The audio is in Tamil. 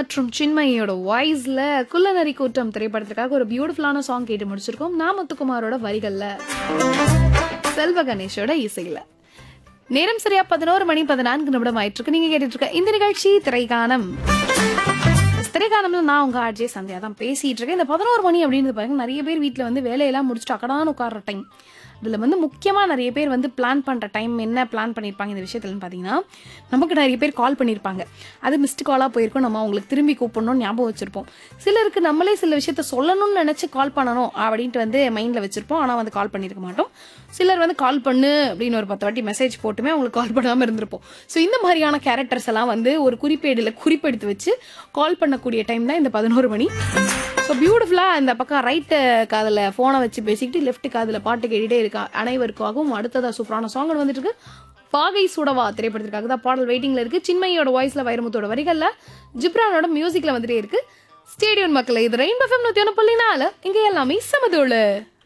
மற்றும் சின்மயியோட வாய்ஸ்ல குள்ளநரி கூட்டம் திரைப்படத்துக்காக ஒரு பியூட்டிஃபுல்லான சாங் கேட்டு முடிச்சிருக்கோம் நா முத்துக்குமாரோட வரிகள்ல செல்வ கணேஷோட இசையில நேரம் சரியா பதினோரு மணி பதினான்கு நிமிடம் ஆயிட்டு இருக்கு நீங்க கேட்டுட்டு இருக்க இந்த நிகழ்ச்சி திரைகானம் திரைக்காலம்ல நான் உங்க ஆர்ஜே சந்தியா தான் பேசிட்டு இருக்கேன் இந்த பதினோரு மணி அப்படின்றது பாருங்க நிறைய பேர் வீட்டில் வந்து வேலையெல்லாம் முடிச்சுட்டு அக்கடான்னு உட்கார்ற டைம் இதில் வந்து முக்கியமாக நிறைய பேர் வந்து பிளான் பண்ணுற டைம் என்ன பிளான் பண்ணியிருப்பாங்க இந்த விஷயத்துலன்னு பார்த்தீங்கன்னா நமக்கு நிறைய பேர் கால் பண்ணியிருப்பாங்க அது மிஸ்டு காலாக போயிருக்கும் நம்ம அவங்களுக்கு திரும்பி கூப்பிடணும்னு ஞாபகம் வச்சிருப்போம் சிலருக்கு நம்மளே சில விஷயத்த சொல்லணும்னு நினச்சி கால் பண்ணணும் அப்படின்ட்டு வந்து மைண்டில் வச்சிருப்போம் ஆனால் வந்து கால் பண்ணியிருக்க மாட்டோம் சிலர் வந்து கால் பண்ணு அப்படின்னு ஒரு பத்து வாட்டி மெசேஜ் போட்டுமே அவங்களுக்கு கால் பண்ணாமல் இருந்திருப்போம் ஸோ இந்த மாதிரியான கேரக்டர்ஸ் எல்லாம் வந்து ஒரு குறிப்பேடில் குறிப்பெடுத்து வச்சு கால் பண்ணக்கூடிய டைம் தான் இந்த பதினோரு மணி ஸோ பியூட்டிஃபுல்லாக இந்த பக்கம் ரைட்டு காதில் ஃபோனை வச்சு பேசிக்கிட்டு லெஃப்ட் காதில் பாட்டு கேட்டுட்டே இருக்கா அனைவருக்காகவும் அடுத்ததாக சூப்பரான சாங் வந்துட்டு இருக்கு பாகை சுடவா திரைப்படத்திற்காக தான் பாடல் வெயிட்டிங்ல இருக்கு சின்மையோட வாய்ஸ்ல வைரமுத்தோட வரிகள்ல ஜிப்ரானோட மியூசிக்ல வந்துட்டே இருக்கு ஸ்டேடியம் மக்கள் இது ரெயின் எஃப்எம் நூத்தி ஒன்று புள்ளி நாலு இங்க எல்லாமே சமதோளு